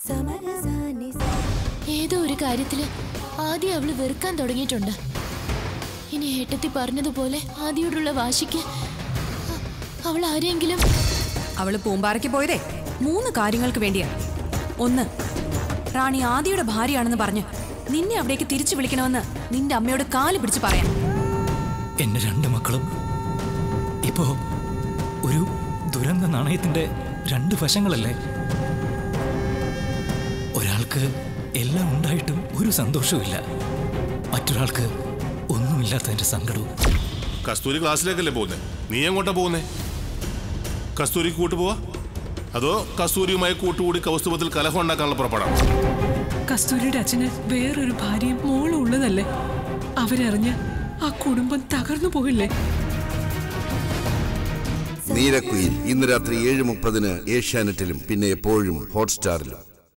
ഏതോ ഒരു കാര്യത്തില് ആദ്യം അവള് വെറുക്കാൻ തുടങ്ങിയിട്ടുണ്ട് ഇനി ഏട്ടത്തി പറഞ്ഞതുപോലെ ആദ്യോടുള്ള വാശിക്ക് അ- അവൾ ആരെങ്കിലും അവള് പൂമ്പാറയ്ക്ക് പോയതേ മൂന്ന് കാര്യങ്ങൾക്ക് വേണ്ടിയാ ഒന്ന് റാണി ആദിയുടെ ഭാര്യയാണെന്ന് പറഞ്ഞ് നിന്നെ അവിടേക്ക് തിരിച്ചു വിളിക്കണമെന്ന് നിന്റെ അമ്മയോട് കാല് പിടിച്ച് പറയാം എന്റെ രണ്ട് മക്കളും ഇപ്പോ ഒരു ദുരന്ത നാണയത്തിന്റെ രണ്ട് വശങ്ങളല്ലേ ഒരാൾക്ക് എല്ലാം ഉണ്ടായിട്ടും ഒരു സന്തോഷവുമില്ല മറ്റൊരാൾക്ക് ഒന്നുമില്ലാത്തതിന്റെ സങ്കടവും കസ്തൂരി ക്ലാസ്സിലേക്കല്ലേ പോകുന്നേ നീ എങ്ങോട്ടാ പോകുന്നേ കസ്തൂരിക്ക് കൂട്ടുപോവാ അതോ കസ്തൂരിയുമായി കൂട്ടുകൂടി കൗസ്തുഭത്തിൽ കലഹം ഉണ്ടാക്കാനുള്ള പുറപ്പെടാം കസ്തൂരിയുടെ അച്ഛന് വേറൊരു ഭാര്യയും മോളും ഉള്ളതല്ലേ അവരറിഞ്ഞ് ആ കുടുംബം തകർന്നു പോകില്ലേ നീലക്കുയിൽ ഇന്ന് രാത്രി ഏഴ് മുപ്പതിന് ഏഷ്യാനെറ്റിലും പിന്നെ എപ്പോഴും ഹോട്ട്സ്റ്റാറിലും